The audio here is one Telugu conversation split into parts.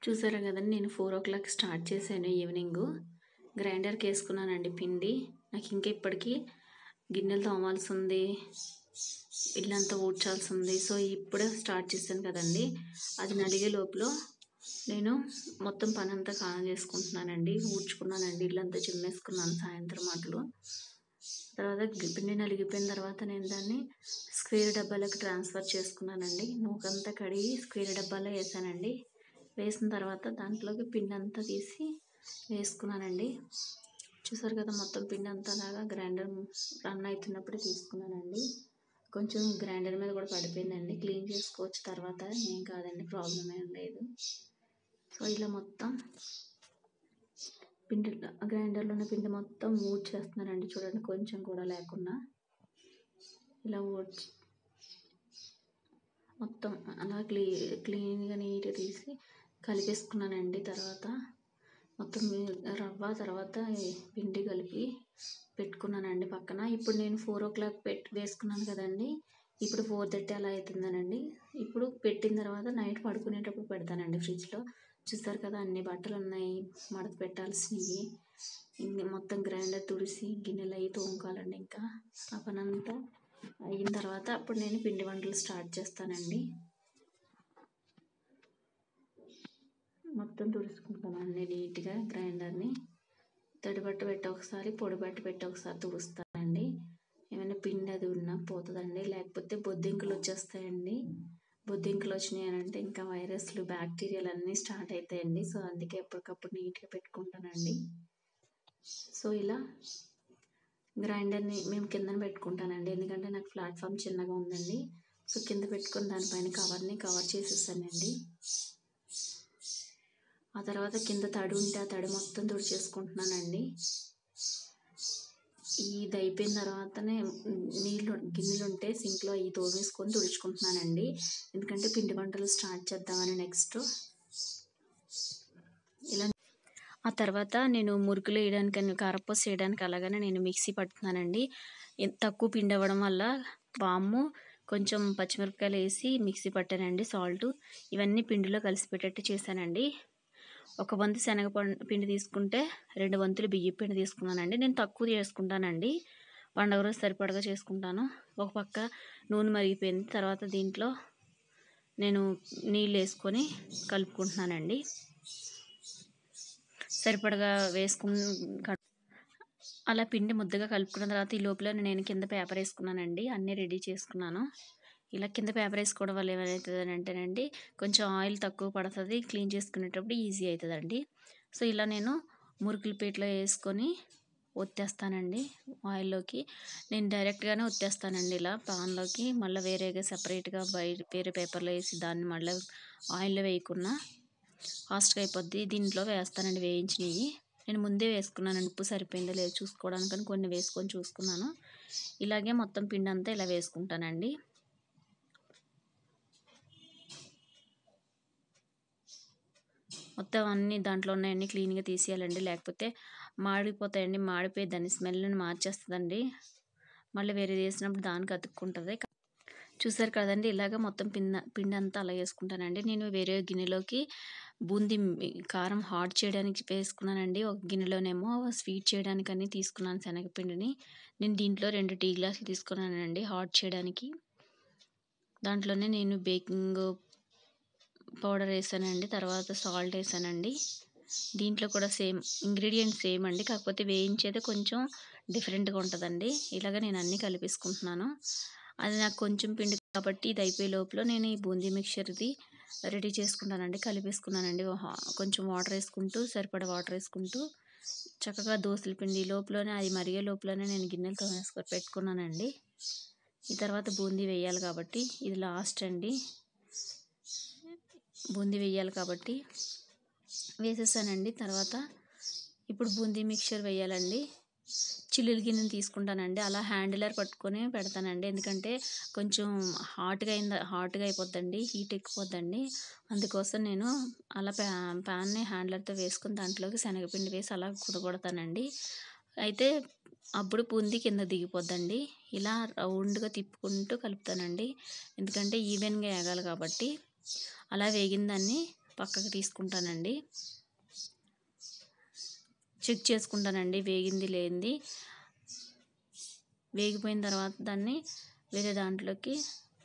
చూసారా కదండి నేను ఫోర్ ఓ క్లాక్ స్టార్ట్ చేశాను ఈవినింగ్ గ్రైండర్కి వేసుకున్నానండి పిండి నాకు ఇంకా ఇప్పటికీ గిన్నెలు తోమాల్సి ఉంది ఇల్లంతా ఊడ్చాల్సి ఉంది సో ఇప్పుడే స్టార్ట్ చేశాను కదండి అది నలిగే లోపల నేను మొత్తం పని అంతా కాలం చేసుకుంటున్నానండి ఊడ్చుకున్నానండి ఇల్లంతా చిమ్మేసుకున్నాను సాయంత్రం మాటలు తర్వాత గి- పిండి నలిగిపోయిన తర్వాత నేను దాన్ని స్క్వేర్ డబ్బాలకు ట్రాన్స్ఫర్ చేసుకున్నానండి నూకంతా కడిగి స్క్వేర్ డబ్బాలో వేసానండి వేసిన తర్వాత దాంట్లోకి పిండి అంతా తీసి వేసుకున్నానండి చూసారు కదా మొత్తం పిండి అంతా అలాగా గ్రైండర్ రన్ అవుతున్నప్పుడే తీసుకున్నానండి కొంచెం గ్రైండర్ మీద కూడా పడిపోయిందండి క్లీన్ చేసుకోవచ్చు తర్వాత ఏం కాదండి ప్రాబ్లం ఏం లేదు సో ఇలా మొత్తం పిండి గ్రైండర్లో ఉన్న పిండి మొత్తం ఊడ్చేస్తున్నానండి చూడండి కొంచెం కూడా లేకుండా ఇలా ఊడ్చి మొత్తం అలా క్లీ క్లీన్గా నీట్గా తీసి కలిపేసుకున్నానండి తర్వాత మొత్తం మీ- రవ్వ తర్వాత ఈ పిండి కలిపి పెట్టుకున్నానండి పక్కన ఇప్పుడు నేను ఫోర్ ఓ క్లాక్ పెట్టి వేసుకున్నాను కదండి ఇప్పుడు ఫోర్ థర్టీ అలా అవుతుందనండి ఇప్పుడు పెట్టిన తర్వాత నైట్ పడుకునేటప్పుడు పెడతానండి ఫ్రిడ్జ్లో చూస్తారు కదా అన్ని బట్టలు ఉన్నాయి మడత పెట్టాల్సినవి ఇంక మొత్తం గ్రైండర్ తుడిసి గిన్నెలు అవి తోముకోవాలండి ఇంకా ఆ పని అంతా అయిన తర్వాత అప్పుడు నేను పిండి వంటలు స్టార్ట్ చేస్తానండి మొత్తం తుడుచుకుంటానండి నీట్గా గ్రైండర్ని తడి బట్ట పెట్టి ఒకసారి పొడి బట్ట పెట్టి ఒకసారి తుడుస్తానండి ఏమైనా పిండి అది ఉన్నా పోతుందండి లేకపోతే బొద్దింకలు వచ్చేస్తాయండి బొద్దింకలు వచ్చినాయి అని అంటే ఇంకా వైరస్లు బ్యాక్టీరియాలు అన్నీ స్టార్ట్ అవుతాయండి సో అందుకే ఎప్పటికప్పుడు నీట్గా పెట్టుకుంటానండి సో ఇలా గ్రైండర్ని మేము కిందన పెట్టుకుంటానండి ఎందుకంటే నాకు ప్లాట్ఫామ్ చిన్నగా ఉందండి సో కింద పెట్టుకొని దానిపైన కవర్ని కవర్ చేసేసానండి ఆ తర్వాత కింద తడి ఉంటే ఆ తడి మొత్తం తుడిచేసుకుంటున్నానండి ఇది అయిపోయిన తర్వాతనే నీళ్ళు గిన్నెలు ఉంటే సింక్లో అవి తోమేసుకొని తుడుచుకుంటున్నానండి ఎందుకంటే పిండి వంటలు స్టార్ట్ చేద్దామని నెక్స్ట్ ఇలా ఆ తర్వాత నేను మురుకులు వేయడానికి కారపూస వేయడానికి అలాగనే నేను మిక్సీ పట్టుతున్నానండి ఎన్- తక్కువ పిండి అవ్వడం వల్ల వాము కొంచెం పచ్చిమిరపకాయలు వేసి మిక్సీ పట్టానండి సాల్ట్ ఇవన్నీ పిండిలో కలిసిపెట్టేట్టు చేశానండి ఒక వంతు శనగ పం- పిండి తీసుకుంటే రెండు వంతులు బియ్యం పిండి తీసుకున్నానండి నేను తక్కువ చేసుకుంటానండి పండగ రోజు సరిపడగా చేసుకుంటాను ఒక పక్క నూనె మరిగిపోయింది తర్వాత దీంట్లో నేను నీళ్ళు వేసుకొని కలుపుకుంటున్నానండి సరిపడగా వేసుకుని క- అలా పిండి ముద్దగా కలుపుకున్న తర్వాత ఈ లోపల నేను కింద పేపర్ వేసుకున్నానండి అన్నీ రెడీ చేసుకున్నాను ఇలా కింద పేపర్ వేసుకోవడం వల్ల ఏమవుతుంది అని అంటేనండి కొంచెం ఆయిల్ తక్కువ పడుతుంది క్లీన్ చేసుకునేటప్పుడు ఈజీ అవుతుందండి సో ఇలా నేను మురుకుల పీటలో వేసుకొని ఒత్తేస్తానండి ఆయిల్లోకి నేను డైరెక్ట్గానే ఒత్తేస్తానండి ఇలా పాన్లోకి మళ్ళీ వేరేగా సపరేట్గా బయట వేరే పేపర్లో వేసి దాన్ని మళ్ళీ ఆయిల్లో వేయకుండా ఫాస్ట్గా అయిపోద్ది దీంట్లో వేస్తానండి వేయించినవి నేను ముందే వేసుకున్నానండి ఉప్పు సరిపోయిందో లేదో చూసుకోవడానికని కొన్ని వేసుకొని చూసుకున్నాను ఇలాగే మొత్తం పిండి అంతా ఇలా వేసుకుంటానండి మొత్తం అన్ని దాంట్లో ఉన్నాయన్నీ క్లీన్గా తీసేయాలండి లేకపోతే మాడిపోతాయండి మాడిపోయి దాని స్మెల్ని మార్చేస్తుందండి మళ్ళీ వేరే చేసినప్పుడు దానికి అతుక్కుంటుంది చూసారు కదండి ఇలాగ మొత్తం పిండి పిండి అంతా అలా వేసుకుంటానండి నేను వేరే గిన్నెలోకి బూందీ మి- కారం హాట్ చేయడానికి వేసుకున్నానండి ఒక గిన్నెలోనేమో స్వీట్ చేయడానికని తీసుకున్నాను శనగపిండిని నేను దీంట్లో రెండు టీ గ్లాసులు తీసుకున్నానండి హాట్ చేయడానికి దాంట్లోనే నేను బేకింగ్ పౌడర్ వేసానండి తర్వాత సాల్ట్ వేసానండి దీంట్లో కూడా సేమ్ ఇంగ్రీడియంట్స్ సేమ్ అండి కాకపోతే వేయించేది కొంచెం డిఫరెంట్గా ఉంటుందండి ఇలాగ నేను అన్నీ కలిపేసుకుంటున్నాను అది నాకు కొంచెం పిండి కాబట్టి ఇది అయిపోయే లోపల నేను ఈ బూందీ మిక్చర్ది రెడీ చేసుకుంటానండి కలిపేసుకున్నానండి వా- కొంచెం వాటర్ వేసుకుంటూ సరిపడా వాటర్ వేసుకుంటూ చక్కగా దోసల పిండి లోపలనే అది మరిగే లోపలనే నేను గిన్నెలతో వేసుకొని పెట్టుకున్నానండి ఈ తర్వాత బూందీ వేయాలి కాబట్టి ఇది లాస్ట్ అండి బూందీ వేయాలి కాబట్టి వేసేసానండి తర్వాత ఇప్పుడు బూందీ మిక్చర్ వేయాలండి చిల్లుల గిన్నెని తీసుకుంటానండి అలా హ్యాండిలర్ పట్టుకొని పెడతానండి ఎందుకంటే కొంచెం హాట్గా అయింది హాట్గా అయిపోద్దండి హీట్ ఎక్కిపోద్దండి అందుకోసం నేను అలా ప్యా ప్యాన్ని హ్యాండిలర్తో వేసుకుని దాంట్లోకి శనగపిండి వేసి అలా కుదగొడతానండి అయితే అప్పుడు బూందీ కింద దిగిపోద్దండి ఇలా రౌండ్గా తిప్పుకుంటూ కలుపుతానండి ఎందుకంటే ఈవెన్గా వేగాలి కాబట్టి అలా వేగిన దాన్ని పక్కకు తీసుకుంటానండి చెక్ చేసుకుంటానండి వేగింది లేనిది వేగిపోయిన తర్వాత దాన్ని వేరే దాంట్లోకి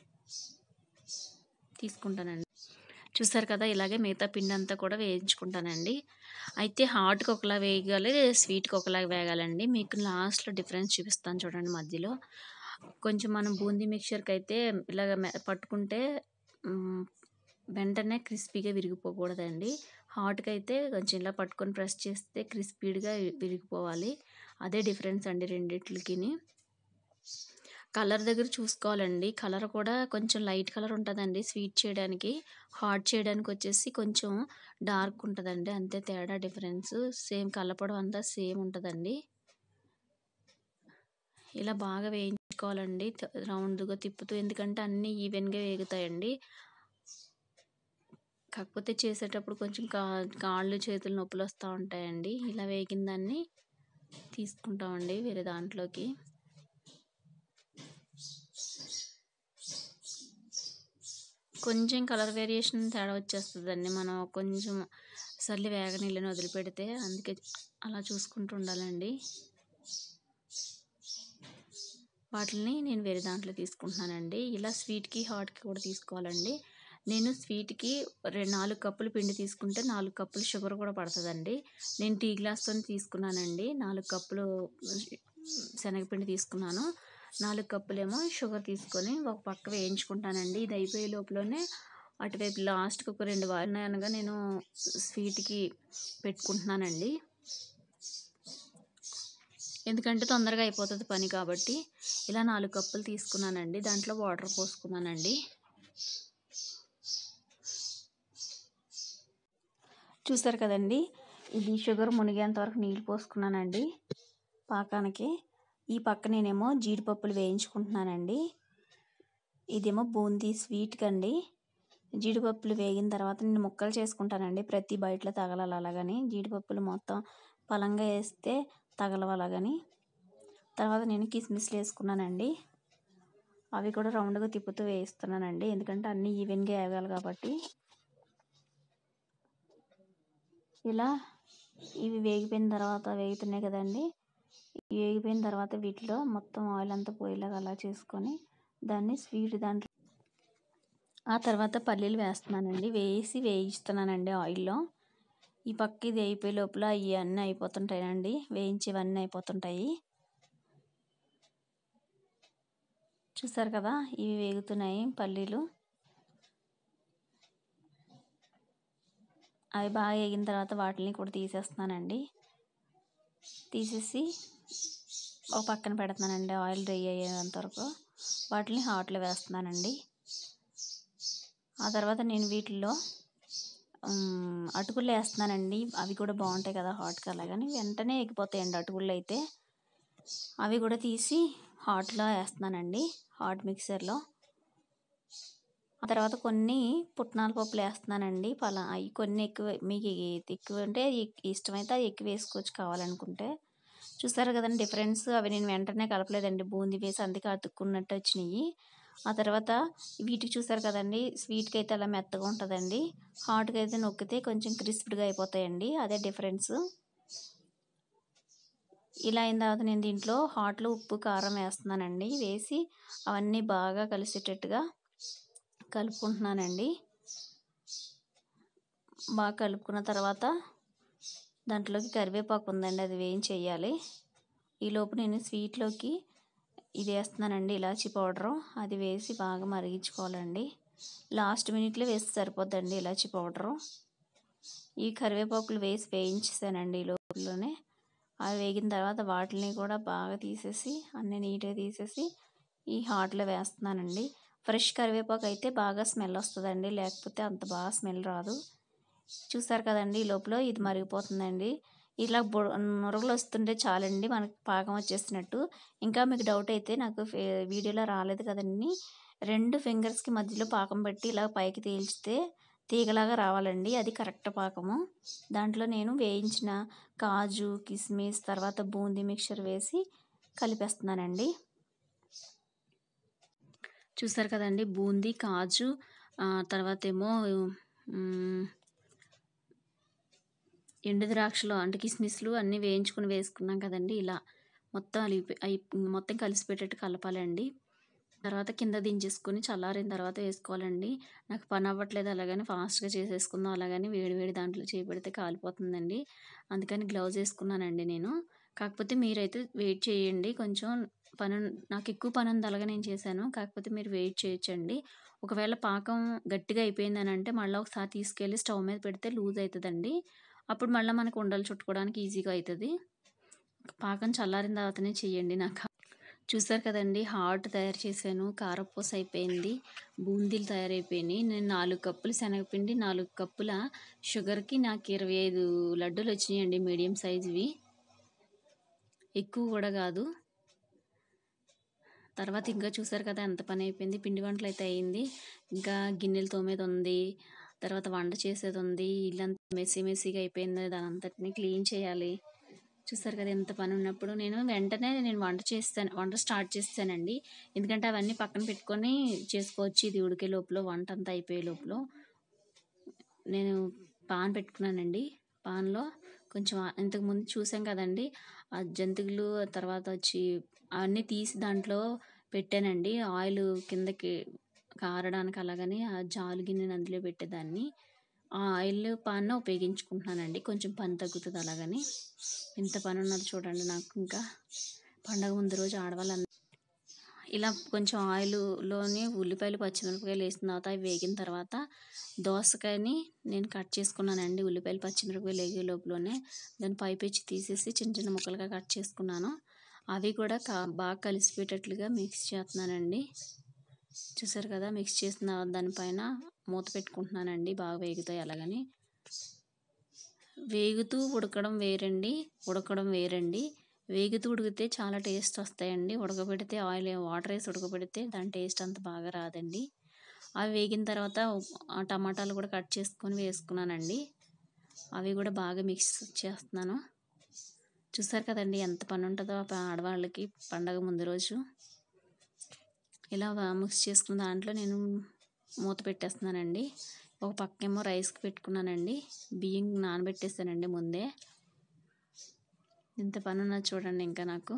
తీసుకుంటానండి చూసారు కదా ఇలాగే మిగతా పిండి అంతా కూడా వేయించుకుంటానండి అయితే హాట్కి ఒకలా వేయగాలి స్వీట్కి ఒకలా వేగాలండి మీకు లాస్ట్లో డిఫరెన్స్ చూపిస్తాను చూడండి మధ్యలో కొంచెం మనం బూందీ మిక్చర్కి అయితే ఇలాగ పట్టుకుంటే వెంటనే క్రిస్పీగా విరిగిపోకూడదండి హాట్కి అయితే కొంచెం ఇలా పట్టుకొని ప్రెస్ చేస్తే క్రిస్పీగా విరిగిపోవాలి అదే డిఫరెన్స్ అండి రెండిట్లకి కలర్ దగ్గర చూసుకోవాలండి కలర్ కూడా కొంచెం లైట్ కలర్ ఉంటుందండి స్వీట్ చేయడానికి హాట్ చేయడానికి వచ్చేసి కొంచెం డార్క్ ఉంటుందండి అంతే తేడా డిఫరెన్స్ సేమ్ కలపడం అంతా సేమ్ ఉంటుందండి ఇలా బాగా వేయించుకోవాలండి రౌండ్గా తిప్పుతూ ఎందుకంటే అన్నీ ఈవెన్గా వేగుతాయండి కాకపోతే చేసేటప్పుడు కొంచెం కా కాళ్ళు చేతులు నొప్పులు వస్తూ ఉంటాయండి ఇలా వేగిన దాన్ని తీసుకుంటామండి వేరే దాంట్లోకి కొంచెం కలర్ వేరియేషన్ తేడా వచ్చేస్తుందండి మనం కొంచెం సర్లి వేగనీళ్ళని వదిలిపెడితే అందుకే అలా చూసుకుంటూ ఉండాలండి వాటిని నేను వేరే దాంట్లో తీసుకుంటున్నానండి ఇలా స్వీట్కి హాట్కి కూడా తీసుకోవాలండి నేను స్వీట్కి రెండు నాలుగు కప్పులు పిండి తీసుకుంటే నాలుగు కప్పులు షుగర్ కూడా పడుతుందండి నేను టీ గ్లాస్తో తీసుకున్నానండి నాలుగు కప్పులు శనగపిండి తీసుకున్నాను నాలుగు కప్పులేమో షుగర్ తీసుకొని ఒక పక్క వేయించుకుంటానండి ఇది అయిపోయే లోపలనే అటువైపు లాస్ట్కి ఒక రెండు వారాలు అనగా నేను స్వీట్కి పెట్టుకుంటున్నానండి ఎందుకంటే తొందరగా అయిపోతుంది పని కాబట్టి ఇలా నాలుగు కప్పులు తీసుకున్నానండి దాంట్లో వాటర్ పోసుకున్నానండి చూసారు కదండి ఇది షుగర్ మునిగేంత వరకు నీళ్ళు పోసుకున్నానండి పాకానికి ఈ పక్క నేనేమో జీడిపప్పులు వేయించుకుంటున్నానండి ఇదేమో బూందీ స్వీట్కి అండి జీడిపప్పులు వేగిన తర్వాత నేను ముక్కలు చేసుకుంటానండి ప్రతి బయటలో తగలాలి అలాగని జీడిపప్పులు మొత్తం పలంగా వేస్తే తగలవు అలాగని తర్వాత నేను కిస్మిస్లు వేసుకున్నానండి అవి కూడా రౌండ్గా తిప్పుతూ వేయిస్తున్నానండి ఎందుకంటే అన్నీ ఈవెన్గా వేగాలి కాబట్టి ఇలా ఇవి వేగిపోయిన తర్వాత వేగుతున్నాయి కదండి వేగిపోయిన తర్వాత వీటిలో మొత్తం ఆయిల్ అంతా పోయేలాగా అలా చేసుకొని దాన్ని స్వీట్ దాంట్లో ఆ తర్వాత పల్లీలు వేస్తున్నానండి వేసి వేయిస్తున్నానండి ఆయిల్లో ఈ పక్క ఇది అయిపోయే లోపల ఇవన్నీ అయిపోతుంటాయండి వేయించేవన్నీ అయిపోతుంటాయి చూసారు కదా ఇవి వేగుతున్నాయి పల్లీలు అవి బాగా వేగిన తర్వాత వాటిని కూడా తీసేస్తున్నానండి తీసేసి ఒక పక్కన పెడుతున్నానండి ఆయిల్ డ్రై అయ్యేంత వరకు వాటిని హాట్లో వేస్తున్నానండి ఆ తర్వాత నేను వీటిల్లో అటుకులు వేస్తున్నానండి అవి కూడా బాగుంటాయి కదా హాట్గా అలాగని వెంటనే ఎగిపోతాయండి అటుకులు అయితే అవి కూడా తీసి హాట్లో వేస్తున్నానండి హాట్ మిక్సర్లో ఆ తర్వాత కొన్ని పుట్నాల పప్పులు వేస్తున్నానండి పలా అవి కొన్ని ఎక్కువ మీకు ఎక్కువ ఉంటే ఇష్టమైతే అవి ఎక్కువ వేసుకోవచ్చు కావాలనుకుంటే చూసారు కదండి డిఫరెన్స్ అవి నేను వెంటనే కలపలేదండి బూందీ వేసి అందుకే అతుక్కున్నట్టు వచ్చినాయి ఆ తర్వాత వీటికి చూసారు కదండి స్వీట్కి అయితే అలా మెత్తగా ఉంటుందండి హాట్కి అయితే నొక్కితే కొంచెం క్రిస్ప్డ్గా అయిపోతాయండి అదే డిఫరెన్స్ ఇలా అయిన తర్వాత నేను దీంట్లో హాట్లో ఉప్పు కారం వేస్తున్నానండి వేసి అవన్నీ బాగా కలిసేటట్టుగా కలుపుకుంటున్నానండి బాగా కలుపుకున్న తర్వాత దాంట్లోకి కరివేపాకు ఉందండి అది వేయించేయాలి ఈలోపు నేను స్వీట్లోకి ఇది వేస్తున్నానండి ఇలాచీ పౌడరు అది వేసి బాగా మరిగించుకోవాలండి లాస్ట్ మినిట్లో వేస్తే సరిపోద్దండి ఇలాచీ పౌడరు ఈ కరివేపాకులు వేసి వేయించేసానండి ఈ లోపలనే అవి వేగిన తర్వాత వాటిని కూడా బాగా తీసేసి అన్నీ నీట్గా తీసేసి ఈ హాట్లో వేస్తున్నానండి ఫ్రెష్ కరివేపాకు అయితే బాగా స్మెల్ వస్తుందండి లేకపోతే అంత బాగా స్మెల్ రాదు చూసారు కదండి ఈ లోపల ఇది మరిగిపోతుందండి ఇలా బొ నురగలు వస్తుంటే చాలండి మనకి పాకం వచ్చేసినట్టు ఇంకా మీకు డౌట్ అయితే నాకు వీడియోలో రాలేదు కదండి రెండు ఫింగర్స్కి మధ్యలో పాకం పెట్టి ఇలా పైకి తేల్చితే తీగలాగా రావాలండి అది కరెక్ట్ పాకము దాంట్లో నేను వేయించిన కాజు కిస్మిస్ తర్వాత బూందీ మిక్చర్ వేసి కలిపేస్తున్నానండి చూసారు కదండి బూందీ కాజు తర్వాత ఏమో ఎండు ద్రాక్షలు అంటే కిస్మిస్లు అన్నీ వేయించుకొని వేసుకున్నాం కదండి ఇలా మొత్తం అలిపి అయి మొత్తం కలిసిపెట్టేట్టు కలపాలండి తర్వాత కింద దించేసుకొని చల్లారిన తర్వాత వేసుకోవాలండి నాకు పని అవ్వట్లేదు అలాగని ఫాస్ట్గా చేసేసుకుందాం అలాగని వేడి వేడి దాంట్లో చేపెడితే కాలిపోతుందండి అందుకని గ్లౌజ్ వేసుకున్నానండి నేను కాకపోతే మీరైతే వెయిట్ చేయండి కొంచెం పని నాకు ఎక్కువ పని ఉంది అలాగే నేను చేశాను కాకపోతే మీరు వెయిట్ చేయొచ్చండి ఒకవేళ పాకం గట్టిగా అయిపోయిందని అంటే మళ్ళీ ఒకసారి తీసుకెళ్ళి స్టవ్ మీద పెడితే లూజ్ అవుతుందండి అప్పుడు మళ్ళీ మనకు ఉండలు చుట్టుకోవడానికి ఈజీగా అవుతుంది పాకం చల్లారిన తర్వాతనే చేయండి నాకు చూసారు కదండి హాట్ తయారు చేశాను కారపూస అయిపోయింది బూందీలు తయారైపోయినాయి నేను నాలుగు కప్పులు శనగపిండి నాలుగు కప్పుల షుగర్కి నాకు ఇరవై ఐదు లడ్డూలు వచ్చినాయండి మీడియం సైజువి ఎక్కువ కూడా కాదు తర్వాత ఇంకా చూసారు కదా ఎంత పని అయిపోయింది పిండి వంటలు అయితే అయింది ఇంకా గిన్నెలు తోమేది ఉంది తర్వాత వంట చేసేది ఉంది ఇల్లంతా మెస్సీ మెస్సీగా అయిపోయింది దాని అంతటిని క్లీన్ చేయాలి చూసారు కదా ఎంత పని ఉన్నప్పుడు నేను వెంటనే నేను వంట చేస్తాను వంట స్టార్ట్ చేస్తానండి ఎందుకంటే అవన్నీ పక్కన పెట్టుకొని చేసుకోవచ్చు ఇది ఉడికే లోపల వంట అంతా అయిపోయే లోపల నేను పాన్ పెట్టుకున్నానండి పాన్లో కొంచెం ఇంతకుముందు చూసాం కదండి ఆ జంతికలు తర్వాత వచ్చి అవన్నీ తీసి దాంట్లో పెట్టానండి ఆయిల్ కిందకి కారడానికి అలాగని ఆ జాలు గిన్నెని అందులో పెట్టేదాన్ని ఆ ఆయిల్ పాన్ ఉపయోగించుకుంటున్నానండి కొంచెం పని తగ్గుతుంది అలాగని ఎంత పని ఉన్నది చూడండి నాకు ఇంకా పండగ ముందు రోజు ఆడవాళ్ళందరూ ఇలా కొంచెం ఆయిల్లోని ఉల్లిపాయలు పచ్చిమిరపకాయలు వేసిన తర్వాత అవి వేగిన తర్వాత దోసకాయని నేను కట్ చేసుకున్నానండి ఉల్లిపాయలు పచ్చిమిరపకాయలు వేగే లోపలనే దాని పైపెచ్చి తీసేసి చిన్న చిన్న ముక్కలుగా కట్ చేసుకున్నాను అవి కూడా కా బాగా కలిసిపోయేటట్లుగా మిక్స్ చేస్తున్నానండి చూసారు కదా మిక్స్ చేసిన దానిపైన మూత పెట్టుకుంటున్నానండి బాగా వేగుతాయి అలాగని వేగుతూ ఉడకడం వేరండి ఉడకడం వేరండి వేగుతూ ఉడికితే చాలా టేస్ట్ వస్తాయండి ఉడకబెడితే ఆయిల్ వాటర్ వేసి ఉడకబెడితే దాని టేస్ట్ అంత బాగా రాదండి అవి వేగిన తర్వాత ఆ టమాటాలు కూడా కట్ చేసుకొని వేసుకున్నానండి అవి కూడా బాగా మిక్స్ చేస్తున్నాను చూసారు కదండి ఎంత పని ఉంటుందో ఆడవాళ్ళకి పండగ ముందు రోజు ఇలా మిక్స్ చేసుకున్న దాంట్లో నేను మూత పెట్టేస్తున్నానండి ఒక పక్కేమో రైస్కి పెట్టుకున్నానండి బియ్యం నానబెట్టేసానండి ముందే ఇంత పని ఉన్నది చూడండి ఇంకా నాకు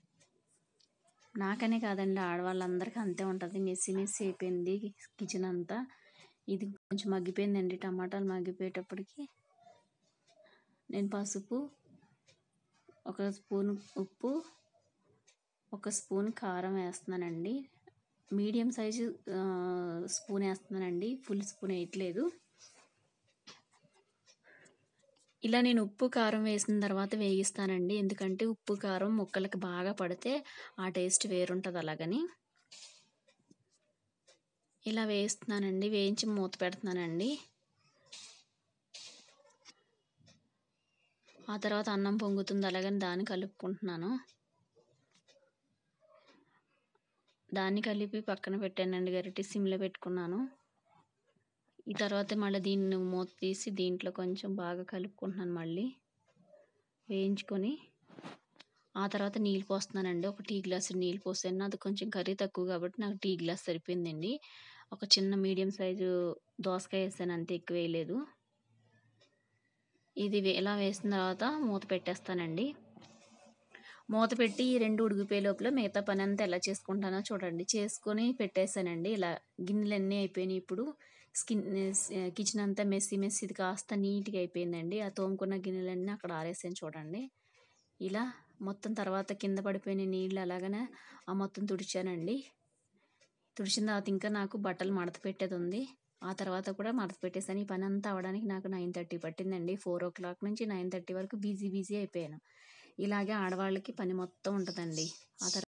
నాకనే కాదండి ఆడవాళ్ళందరికీ అంతే ఉంటుంది మెస్సి మెస్సి అయిపోయింది కిచెన్ అంతా ఇది కొంచెం మగ్గిపోయిందండి టమాటాలు మగ్గిపోయేటప్పటికి నేను పసుపు ఒక స్పూన్ ఉప్పు ఒక స్పూన్ కారం వేస్తున్నానండి మీడియం సైజు స్పూన్ వేస్తున్నానండి ఫుల్ స్పూన్ వేయట్లేదు ఇలా నేను ఉప్పు కారం వేసిన తర్వాత వేగిస్తానండి ఎందుకంటే ఉప్పు కారం ముక్కలకి బాగా పడితే ఆ టేస్ట్ వేరుంటుంది అలాగని ఇలా వేస్తున్నానండి వేయించి మూత పెడుతున్నానండి ఆ తర్వాత అన్నం పొంగుతుంది అలాగని దాన్ని కలుపుకుంటున్నాను దాన్ని కలిపి పక్కన పెట్టానండి గరిటె సిమ్లో పెట్టుకున్నాను ఈ తర్వాత మళ్ళీ దీన్ని మూత తీసి దీంట్లో కొంచెం బాగా కలుపుకుంటున్నాను మళ్ళీ వేయించుకొని ఆ తర్వాత నీళ్ళు పోస్తున్నానండి ఒక టీ గ్లాస్ నీళ్ళు పోసాను అది కొంచెం కర్రీ తక్కువ కాబట్టి నాకు టీ గ్లాస్ సరిపోయిందండి ఒక చిన్న మీడియం సైజు దోసకాయ వేసాను అంతే ఎక్కువ వేయలేదు ఇది ఇలా వేసిన తర్వాత మూత పెట్టేస్తానండి మూత పెట్టి ఈ రెండు ఉడికిపోయే లోపల మిగతా పని అంతా ఎలా చేసుకుంటానో చూడండి చేసుకొని పెట్టేశానండి ఇలా గిన్నెలన్నీ అయిపోయినాయి ఇప్పుడు స్కిన్ కిచెన్ అంతా మెస్సి మెస్సి ఇది కాస్త నీట్గా అయిపోయిందండి ఆ తోముకున్న గిన్నెలన్నీ అక్కడ ఆరేసాను చూడండి ఇలా మొత్తం తర్వాత కింద పడిపోయిన నీళ్ళు అలాగనే ఆ మొత్తం తుడిచానండి తుడిచిన తర్వాత ఇంకా నాకు బట్టలు మడత పెట్టేది ఉంది ఆ తర్వాత కూడా మడత పెట్టేసాను ఈ పని అంతా అవడానికి నాకు నైన్ థర్టీ పట్టిందండి ఫోర్ ఓ క్లాక్ నుంచి నైన్ థర్టీ వరకు బిజీ బిజీ అయిపోయాను ఇలాగే ఆడవాళ్ళకి పని మొత్తం ఉంటుందండి ఆ తర్వాత